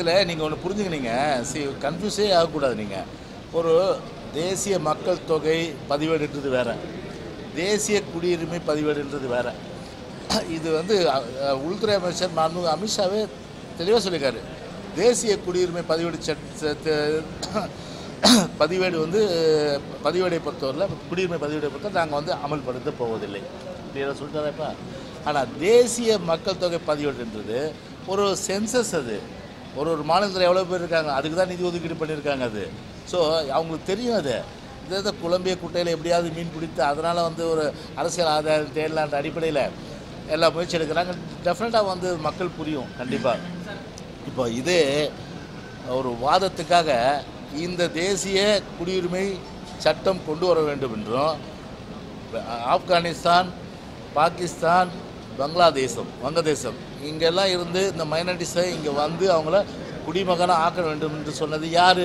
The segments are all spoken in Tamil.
இதில் நீங்கள் ஒன்று புரிஞ்சுக்கினீங்க சி கன்ஃபியூஸே ஆகக்கூடாது நீங்கள் ஒரு தேசிய மக்கள் தொகை பதிவேடுன்றது வேற தேசிய குடியுரிமை பதிவேடுன்றது வேற இது வந்து அ, அ, உள்துறை அமைச்சர் மாண்புமிகு அமித்ஷாவே தெளிவாக சொல்லியிருக்காரு தேசிய குடியுரிமை பதிவேடு சட் ச- பதிவேடு வந்து பதிவேடை பொறுத்தவரையில் குடியுரிமை பதிவேடை பொறுத்தவரை நாங்கள் வந்து அமல்படுத்த போவதில்லை கிளியராக சொல்லிட்டாரப்பா ஆனால் தேசிய மக்கள் தொகை பதிவேடுன்றது ஒரு சென்சஸ் அது ஒரு ஒரு மாநிலத்தில் எவ்வளோ பேர் இருக்காங்க அதுக்கு தான் நிதி ஒதுக்கீடு பண்ணியிருக்காங்க அது ஸோ அவங்களுக்கு தெரியும் அது இந்த இதை குழம்பிய குட்டையில் எப்படியாவது மீன் பிடித்து அதனால் வந்து ஒரு அரசியல் ஆதாயம் தேடலான்ற அடிப்படையில் எல்லா முயற்சி எடுக்கிறாங்க டெஃபினட்டாக வந்து மக்கள் புரியும் கண்டிப்பாக இப்போ இதே ஒரு வாதத்துக்காக இந்த தேசிய குடியுரிமை சட்டம் கொண்டு வர வேண்டும் என்றும் ஆப்கானிஸ்தான் பாகிஸ்தான் பங்களாதேசம் வங்கதேசம் இங்கெல்லாம் இருந்து இந்த மைனாரிட்டிஸை இங்கே வந்து அவங்கள குடிமகனாக ஆக்க வேண்டும் என்று சொன்னது யார்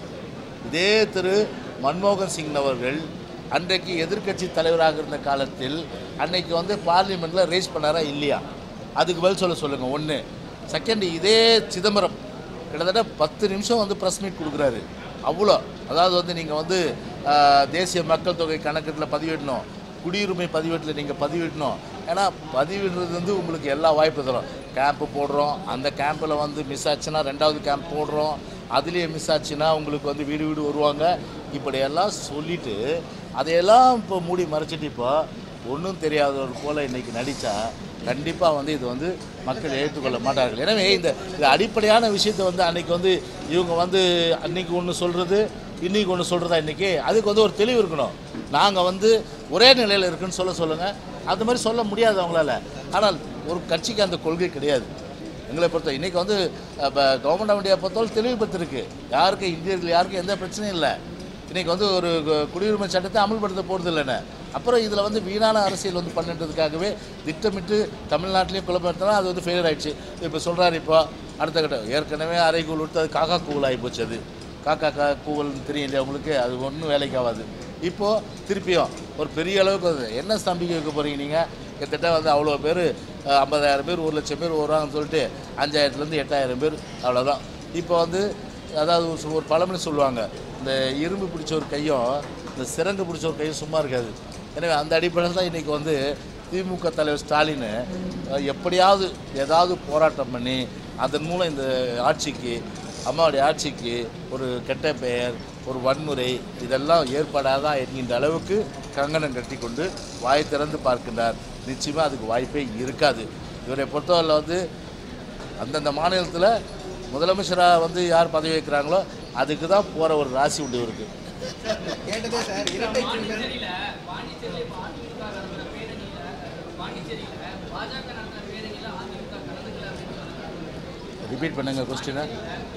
இதே திரு மன்மோகன் சிங் அவர்கள் அன்றைக்கு எதிர்க்கட்சி தலைவராக இருந்த காலத்தில் அன்னைக்கு வந்து பார்லிமெண்ட்டில் ரேஸ் பண்ணாரா இல்லையா அதுக்கு பதில் சொல்ல சொல்லுங்கள் ஒன்று செகண்ட் இதே சிதம்பரம் கிட்டத்தட்ட பத்து நிமிஷம் வந்து ப்ரெஸ் மீட் கொடுக்குறாரு அவ்வளோ அதாவது வந்து நீங்கள் வந்து ஆஹ், தேசிய மக்கள் தொகை கணக்கெட்டில் பதிவிடணும் குடியுரிமை பதிவேட்டில் நீங்கள் பதிவிடணும் ஏன்னா பதிவிடுறது வந்து உங்களுக்கு எல்லா வாய்ப்பு தரும் கேம்ப்பு போடுறோம் அந்த கேம்பில் வந்து மிஸ் ஆச்சுன்னா ரெண்டாவது கேம்ப் போடுறோம் அதுலேயே மிஸ் ஆச்சுன்னா உங்களுக்கு வந்து வீடு வீடு வருவாங்க இப்படியெல்லாம் சொல்லிட்டு அதையெல்லாம் இப்போ மூடி மறைச்சிட்டு இப்போ ஒன்றும் தெரியாதவர் போல் இன்றைக்கி நடித்தா கண்டிப்பாக வந்து இது வந்து மக்கள் ஏற்றுக்கொள்ள மாட்டார்கள் எனவே இந்த இந்த அடிப்படையான விஷயத்தை வந்து அன்னைக்கு வந்து இவங்க வந்து அன்னைக்கு ஒன்று சொல்கிறது இன்னைக்கு ஒன்று சொல்கிறதா இன்றைக்கி அதுக்கு வந்து ஒரு தெளிவு இருக்கணும் நாங்கள் வந்து ஒரே நிலையில் இருக்குன்னு சொல்ல சொல்லுங்கள் அது மாதிரி சொல்ல முடியாது அவங்களால ஆனால் ஒரு கட்சிக்கு அந்த கொள்கை கிடையாது எங்களை பொறுத்த இன்றைக்கி வந்து இப்போ கவர்மெண்ட் ஆஃப் இந்தியா பொறுத்தவரை தெளிவுபடுத்திருக்கு யாருக்கு இந்தியர்கள் யாருக்கும் எந்த பிரச்சனையும் இல்லை இன்றைக்கி வந்து ஒரு கு- குடியுரிமை சட்டத்தை அமல்படுத்த போகிறது இல்லைன்னு அப்புறம் இதில் வந்து வீணான அரசியல் வந்து பண்ணுறதுக்காகவே திட்டமிட்டு தமிழ்நாட்டிலையும் குழப்பத்தினா அது வந்து ஃபெயிலியர் ஆயிடுச்சு இப்போ சொல்கிறாரு இப்போ அடுத்த கட்டம் ஏற்கனவே அரைக்கூல் விட்டு அது காக்கா கூவல் ஆகி போச்சு அது காக்கா கா கூவல்னு தெரியும் இல்லையா உங்களுக்கு அது ஒன்றும் வேலைக்கு ஆகாது இப்போது திருப்பியும் ஒரு பெரிய அளவுக்கு வந்து என்ன ஸ்தம்பிக்க வைக்க போகிறீங்க நீங்கள் கிட்டத்தட்ட வந்து அவ்வளோ பேர் ஐம்பதாயிரம் பேர் ஒரு லட்சம் பேர் வருவாங்கன்னு சொல்லிட்டு அஞ்சாயிரத்துலேருந்து எட்டாயிரம் பேர் அவ்வளோதான் இப்போ வந்து அதாவது ஒரு சு- ஒரு பழமொழி சொல்லுவாங்க இந்த இரும்பு பிடிச்ச ஒரு கையும் இந்த சிறங்கு பிடிச்ச ஒரு கையும் சும்மா இருக்காது எனவே அந்த அடிப்படையில் தான் இன்றைக்கி வந்து திமுக தலைவர் ஸ்டாலின் அஹ், எப்படியாவது ஏதாவது போராட்டம் பண்ணி அதன் மூலம் இந்த ஆட்சிக்கு அம்மாவுடைய ஆட்சிக்கு ஒரு கெட்ட பெயர் ஒரு வன்முறை இதெல்லாம் ஏற்படாதா என்கின்ற அளவுக்கு கங்கணம் கட்டி கொண்டு வாய் திறந்து பார்க்கின்றார் நிச்சயமாக அதுக்கு வாய்ப்பே இருக்காது இவரை பொறுத்தவரையில் வந்து அந்தந்த மாநிலத்தில் முதலமைச்சராக வந்து யார் பதவி வைக்கிறாங்களோ அதுக்கு தான் போகிற ஒரு ராசி உண்டு இவருக்கு கேட்டதே சார் இரட்டை சின்னம் பாண்டிச்சேரியில பாண்டிச்சேரியில இப்ப அதிமுக நடத்துற பேரணியில பாண்டிச்சேரியில பாஜக நடத்துற பேரணியில அதிமுக கலந்துக்கல அப்படின்னு சொல்றாங்க. ரிப்பீட் பண்ணுங்க கொஸ்டினை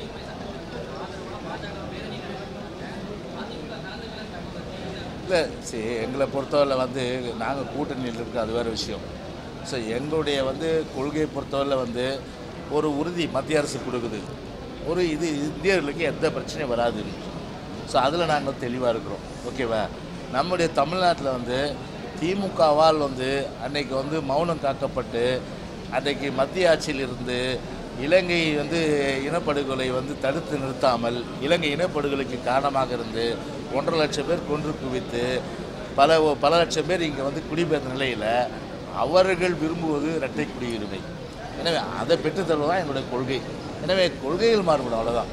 இல்லை சரி எங்களை பொறுத்தவரை வந்து நாங்கள் கூட்டணியில் இருக்கோம் அது வேறு விஷயம் ஸோ எங்களுடைய வந்து கொள்கையை பொறுத்தவரையில் வந்து ஒரு உறுதி மத்திய அரசு கொடுக்குது ஒரு இது இந்தியர்களுக்கு எந்த பிரச்சனையும் வராது ஸோ அதில் நாங்கள் தெளிவாக இருக்கிறோம் ஓகேவா நம்முடைய தமிழ்நாட்டில் வந்து திமுகவால் வந்து அன்னைக்கு வந்து மௌனம் காக்கப்பட்டு அன்றைக்கு மத்திய ஆட்சியில் இருந்து இலங்கை வந்து இனப்படுகொலை வந்து தடுத்து நிறுத்தாமல் இலங்கை இனப்படுகொலைக்கு காரணமாக இருந்து ஒன்றரை லட்சம் பேர் கொன்று குவித்து பல பல லட்சம் பேர் இங்கே வந்து குடிபெயர்ந்த நிலையில் அவர்கள் விரும்புவது இரட்டை குடியுரிமை எனவே அதை பெற்றுத்தருவது தான் என்னுடைய கொள்கை எனவே கொள்கைகள் மாறுபடும் அவ்வளோதான்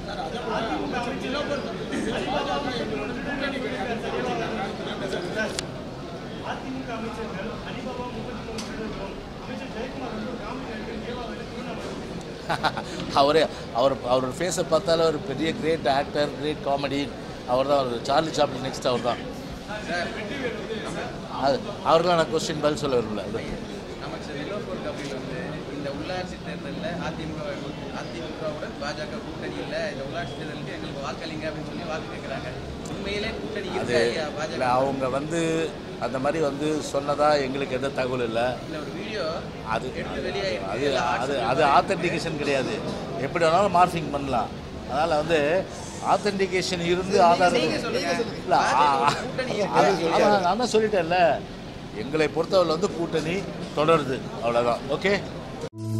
அவரே அவர் அவரோட ஃபேஸை பார்த்தாலே ஒரு பெரிய கிரேட் ஆக்டர் கிரேட் காமெடி அவர் தான் அவர் சார்லி சாப்ளின் நெக்ஸ்ட் அவர் தான் அது அவருக்கெல்லாம் நான் கொஸ்டின் பதில் சொல்ல விரும்பல இது அமைச்சர் நிலோஃபர் கபில் வந்து இந்த உள்ளாட்சி தேர்தலில் அதிமுக அதிமுகவுடன் பாஜக கூட்டணி இல்லை இந்த உள்ளாட்சி தேர்தலுக்கு எங்களுக்கு வாக்களிங்க அப்படின்னு சொல்லி வாக்கு கேட்குறாங்க உண்மையிலே கூட்டணி அது இருக்கா இல்லையா இல்லை பாஜக அவங்க வந்து அந்த மாதிரி வந்து சொன்னதா எங்களுக்கு எந்த தகவல் இல்லை இல்லை ஒரு வீடியோ அது எடுத்து வெளியாயிருக்கு. அது எல்லா அது அது ஆத்தென்டிகேஷன் கிடையாது எப்படி வேணாலும் மார்ஃபிங் பண்ணலாம் அதனால் வந்து ஆத்தென்டிகேஷன் இருந்து ஆதாரம் நீங்க சொல்லுங்க. இல்லை கூட்டணி அது இருக்கா? அதான் நான் தான் சொல்லிட்டேன்ல எங்களை பொறுத்தவரை வந்து கூட்டணி தொடருது அவ்வளோதான் ஓகே